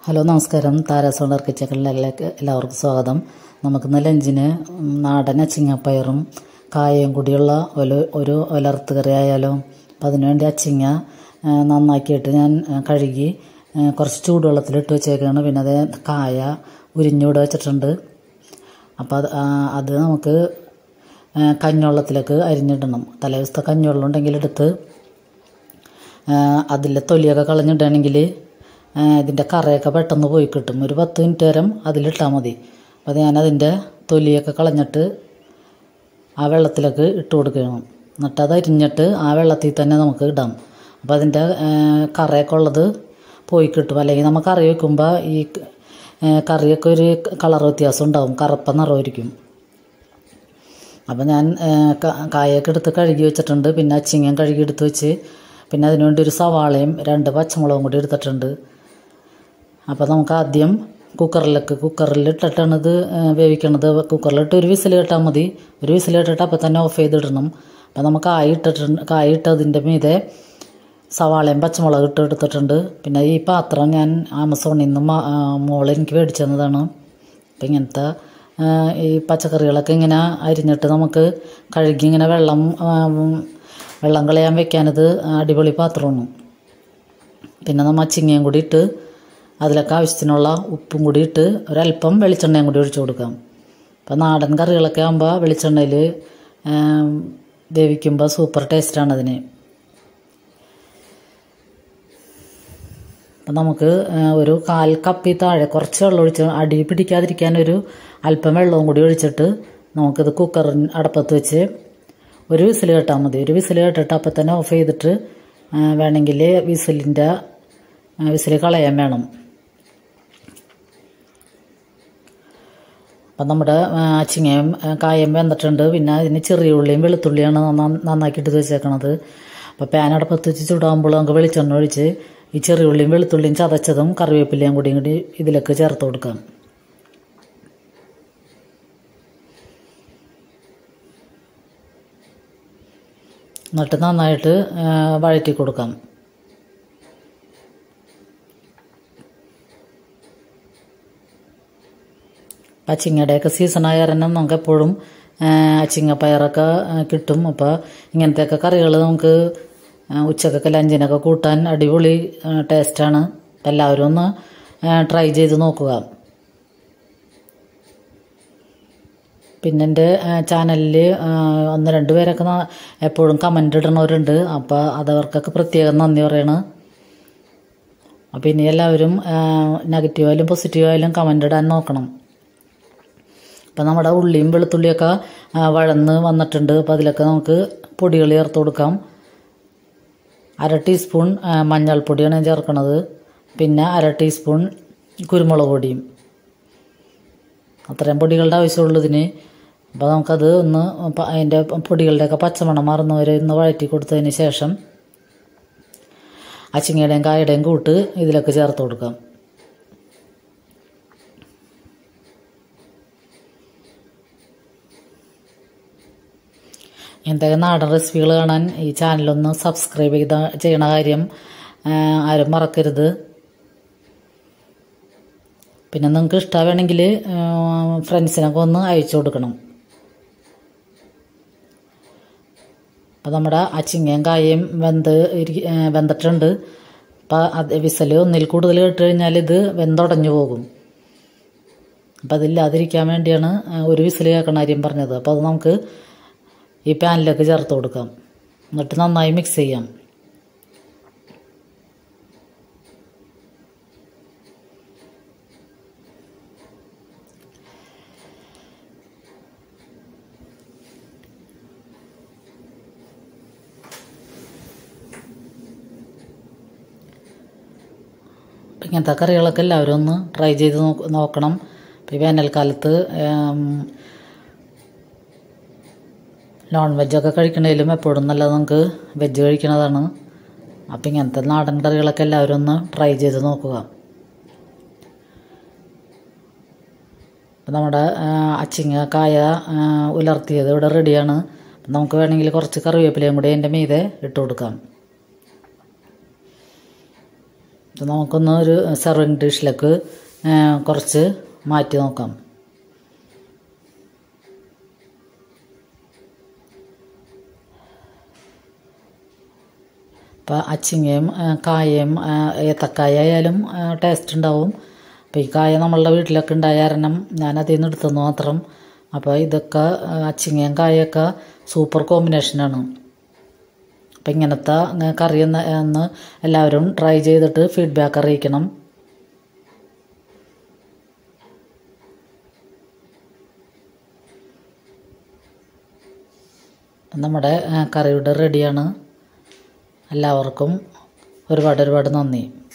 hello നമസ്കാരം താരാസോണർ കിച്ചക്കലിലേക്ക് എല്ലാവർക്കും സ്വാഗതം നമുക്കിന്ന് ലഞ്ചിന് നാടൻ അച്ചിങ്ങപ്പയറും കായയും കൂടിയുള്ള ഒരു ഒരു ഒലർത്ത് കറി ആയാലോ അപ്പം അതിനുവേണ്ടി അച്ചിങ്ങ ആ, നന്നാക്കിയിട്ട് ഞാൻ ആ, കഴുകി ആ, കുറച്ച് ചൂടുവെള്ളത്തിലിട്ട് വെച്ചേക്കാണ് പിന്നെ അത് കായ ഉരിഞ്ഞൂടെ വെച്ചിട്ടുണ്ട് അപ്പോൾ അത് ആ, അത് നമുക്ക് ആ, കഞ്ഞിവെള്ളത്തിലേക്ക് അരിഞ്ഞിടണം തലേ ദിവസത്തെ കഞ്ഞിവെള്ളം ഉണ്ടെങ്കിൽ എടുത്ത് അതിലെ തൊലിയൊക്കെ കളഞ്ഞിടുകയാണെങ്കിൽ ഇതിൻ്റെ കറയൊക്കെ പെട്ടെന്ന് പോയി കിട്ടും ഒരു പത്ത് മിനിറ്റ് നേരം അതിലിട്ടാൽ മതി അപ്പോൾ അത് ഞാനതിൻ്റെ തൊലിയൊക്കെ കളഞ്ഞിട്ട് ആ വെള്ളത്തിലേക്ക് ഇട്ട് കൊടുക്കണം എന്നിട്ട് അത് അരിഞ്ഞിട്ട് ആ വെള്ളത്തിൽ തന്നെ നമുക്ക് ഇടാം അപ്പോൾ അതിൻ്റെ കറയൊക്കെ ഉള്ളത് പോയി കിട്ടും അല്ലെങ്കിൽ നമ്മൾ കറി വെക്കുമ്പോൾ ഈ ഏ, കറിയൊക്കെ ഒരു കളർ വ്യത്യാസം ഉണ്ടാവും കറുപ്പ നിറമായിരിക്കും അപ്പം ഞാൻ ഏ, ക- കായൊക്കെ എടുത്ത് കഴുകി വെച്ചിട്ടുണ്ട് പിന്നെ അച്ചിങ്ങയും കഴുകി എടുത്ത് വെച്ച് പിന്നെ അതിനുവേണ്ടി ഒരു സവാളയും രണ്ട് പച്ചമുളകും കൂടി എടുത്തിട്ടുണ്ട് അപ്പോൾ നമുക്ക് ആദ്യം കുക്കറിലേക്ക് കുക്കറിൽ ഇട്ടിട്ടാണ് ഇത് ഏ, വേവിക്കണത് കുക്കറിലിട്ട് ഒരു വിസിൽ കേട്ടാൽ മതി ഒരു വിസിൽ കേട്ടിട്ട് അപ്പം തന്നെ ഓഫ് ചെയ്തിടണം അപ്പം നമുക്ക് കായ ഇട്ടിട്ടുണ്ട് കായ ഇട്ടതിൻ്റെ മീതെ സവാളയും പച്ചമുളക് ഇട്ട് എടുത്തിട്ടുണ്ട് പിന്നെ ഈ പാത്രം ഞാൻ ആമസോണിൽ നിന്ന് മ- ആ, മോൾ എനിക്ക് മേടിച്ചു തന്നതാണ് അപ്പം ഇങ്ങനത്തെ ആ, ഈ പച്ചക്കറികളൊക്കെ ഇങ്ങനെ അരിഞ്ഞിട്ട് നമുക്ക് കഴുകി ഇങ്ങനെ വെള്ളം ആ, വെള്ളം കളയാൻ വെക്കാനത് അടിപൊളി പാത്രമാണ് പിന്നെ നമ്മൾ ചിങ്ങയും കൂടി ഇട്ട് അതിലൊക്കെ ആവശ്യത്തിനുള്ള ഉപ്പും കൂടി ഇട്ട് ഒരല്പം വെളിച്ചെണ്ണയും കൂടി ഒഴിച്ചു കൊടുക്കാം അപ്പം നാടൻ കറികളൊക്കെ ആകുമ്പോൾ വെളിച്ചെണ്ണയിൽ വേവിക്കുമ്പോൾ സൂപ്പർ ടേസ്റ്റാണ് അതിന് അപ്പം നമുക്ക് ആ, ഒരു കാൽ കപ്പി താഴെ കുറച്ച് വെള്ളം ഒഴിച്ച് അടി പിടിക്കാതിരിക്കാൻ ഒരു അല്പം വെള്ളവും കൂടി ഒഴിച്ചിട്ട് നമുക്കിത് കുക്കറിന് അടപ്പത്ത് വെച്ച് ഒരു വിസിൽ കേട്ടാൽ മതി ഒരു വിസിൽ കേട്ടിട്ട് അപ്പം തന്നെ ഓഫ് ചെയ്തിട്ട് ആ, വേണമെങ്കിൽ വിസിലിൻ്റെ വിസിൽ കളയാൻ വേണം അപ്പം നമ്മുടെ ആ, അച്ചിങ്ങയും ആ, കായും വെന്തിട്ടുണ്ട് പിന്നെ അതിന് ചെറിയ ഉള്ളിയും വെളുത്തുള്ളിയാണ് നന്നാ- നന്നാക്കിയിട്ട് വെച്ചേക്കണത് അപ്പോൾ പാൻ അടപ്പത്ത് വെച്ച് ചൂടാകുമ്പോൾ നമുക്ക് വെളിച്ചെണ്ണ ഒഴിച്ച് ഈ ചെറിയ ഉള്ളിയും വെളുത്തുള്ളിയും ചതച്ചതും കറിവേപ്പിലയും കൂടിയും കൂടി ഇതിലേക്ക് ചേർത്ത് കൊടുക്കാം എന്നിട്ട് നന്നായിട്ട് ആ, വഴറ്റി കൊടുക്കാം അച്ചിങ്ങയുടെയൊക്കെ സീസണായ കാരണം നമുക്ക് എപ്പോഴും അച്ചിങ്ങ പയറൊക്കെ ആ, കിട്ടും അപ്പോൾ ഇങ്ങനത്തെയൊക്കെ കറികൾ നമുക്ക് ആ, ഉച്ചക്കൊക്കെ ലഞ്ചിനൊക്കെ കൂട്ടാൻ അടിപൊളി ആ, ടേസ്റ്റാണ് എല്ലാവരും ഒന്ന് ട്രൈ ചെയ്ത് നോക്കുക പിന്നെ എൻ്റെ ചാനലിൽ ഒന്ന് രണ്ട് പേരൊക്കെ ന- എപ്പോഴും കമൻ്റ് ഇടണവരുണ്ട് അപ്പോൾ അതവർക്കൊക്കെ പ്രത്യേകം നന്ദി പറയണം അപ്പോൾ ഇനി എല്ലാവരും നെഗറ്റീവായാലും പോസിറ്റീവായാലും കമൻ്റ് ഇടാൻ നോക്കണം അപ്പം നമ്മുടെ ഉള്ളിയും വെളുത്തുള്ളിയൊക്കെ ആ, വഴന്ന് വന്നിട്ടുണ്ട് അപ്പോൾ അതിലൊക്കെ നമുക്ക് പൊടികൾ ചേർത്ത് കൊടുക്കാം അര ടീസ്പൂൺ ആ, മഞ്ഞൾപ്പൊടിയാണ് ഞാൻ ചേർക്കണത് പിന്നെ അര ടീസ്പൂൺ കുരുമുളക് പൊടിയും അത്രയും പൊടികളുടെ ആവശ്യമുള്ളതിന് അപ്പോൾ നമുക്കത് ഒന്ന് പ- അതിൻ്റെ പൊടികളുടെയൊക്കെ പച്ചമണം മാറുന്നവരെ ഒന്ന് വഴറ്റി കൊടുത്തതിന് ശേഷം അച്ചിങ്ങയുടെയും കായയുടെയും കൂട്ട് ഇതിലൊക്കെ ചേർത്ത് കൊടുക്കാം ഇങ്ങനത്തെ നാടൻ റെസിപ്പികൾ കാണാൻ ഈ ചാനലൊന്ന് സബ്സ്ക്രൈബ് ചെയ്ത ചെയ്യണ കാര്യം ആ, ആരും മറക്കരുത് പിന്നെ നിങ്ങൾക്ക് ഇഷ്ടമാണെങ്കിൽ ഫ്രണ്ട്സിനൊക്കെ ഒന്ന് അയച്ചു കൊടുക്കണം അപ്പോൾ നമ്മുടെ അച്ചിങ്ങയും കായയും വെന്ത് ഇരി- ആ, വെന്തിട്ടുണ്ട് അപ്പോൾ അത് വിസൽ ഒന്നിൽ കൂടുതൽ കേട്ട് കഴിഞ്ഞാൽ ഇത് വെന്തുടഞ്ഞു പോകും അപ്പോൾ അതില്ലാതിരിക്കാൻ വേണ്ടിയാണ് ആ, ഒരു വിസിൽ കേൾക്കണ കാര്യം പറഞ്ഞത് അപ്പോൾ അത് നമുക്ക് ഈ പാനിലേക്ക് ചേർത്ത് കൊടുക്കാം എന്നിട്ട് നന്നായി മിക്സ് ചെയ്യാം അപ്പം ഇങ്ങനത്തെ കറികളൊക്കെ എല്ലാവരും ഒന്ന് ട്രൈ ചെയ്ത് നോക്ക് നോക്കണം ഇപ്പം ഈ വേനൽക്കാലത്ത് ഏം, നോൺ വെജൊക്കെ കഴിക്കണേലും എപ്പോഴും നല്ലത് നമുക്ക് വെജ് കഴിക്കണതാണ് അപ്പം ഇങ്ങനത്തെ നാടൻ കറികളൊക്കെ എല്ലാവരും ഒന്ന് ട്രൈ ചെയ്ത് നോക്കുക അപ്പം നമ്മുടെ ആ, അച്ചിങ്ങ കായ ആ, ഉലർത്തിയത് ഇവിടെ റെഡിയാണ് അപ്പം നമുക്ക് വേണമെങ്കിൽ കുറച്ച് കറിവേപ്പിലയും കൂടി അതിൻ്റെ മീതെ ഇട്ട് കൊടുക്കാം ഇത് നമുക്കൊന്ന് ഒരു സെർവിങ് ഡിഷിലേക്ക് കുറച്ച് മാറ്റി നോക്കാം അപ്പോൾ അച്ചിങ്ങയും ആ, കായയും ആ, ഏത്തക്കായ ആയാലും ടേസ്റ്റ് ഉണ്ടാവും അപ്പോൾ ഈ കായ നമ്മളുടെ വീട്ടിലൊക്കെ ഉണ്ടായ കാരണം ഞാൻ അതിൽ നിന്ന് എടുത്തെന്ന് മാത്രം അപ്പോൾ ഇതൊക്കെ ആ, അച്ചിങ്ങയും കായൊക്കെ സൂപ്പർ കോമ്പിനേഷനാണ് അപ്പം ഇങ്ങനത്തെ ആ, കറി എന്ന് എന്ന് എല്ലാവരും ട്രൈ ചെയ്തിട്ട് ഫീഡ്ബാക്ക് അറിയിക്കണം നമ്മുടെ ആ, കറി ഇവിടെ റെഡിയാണ് എല്ലാവർക്കും ഒരുപാട് ഒരുപാട് നന്ദി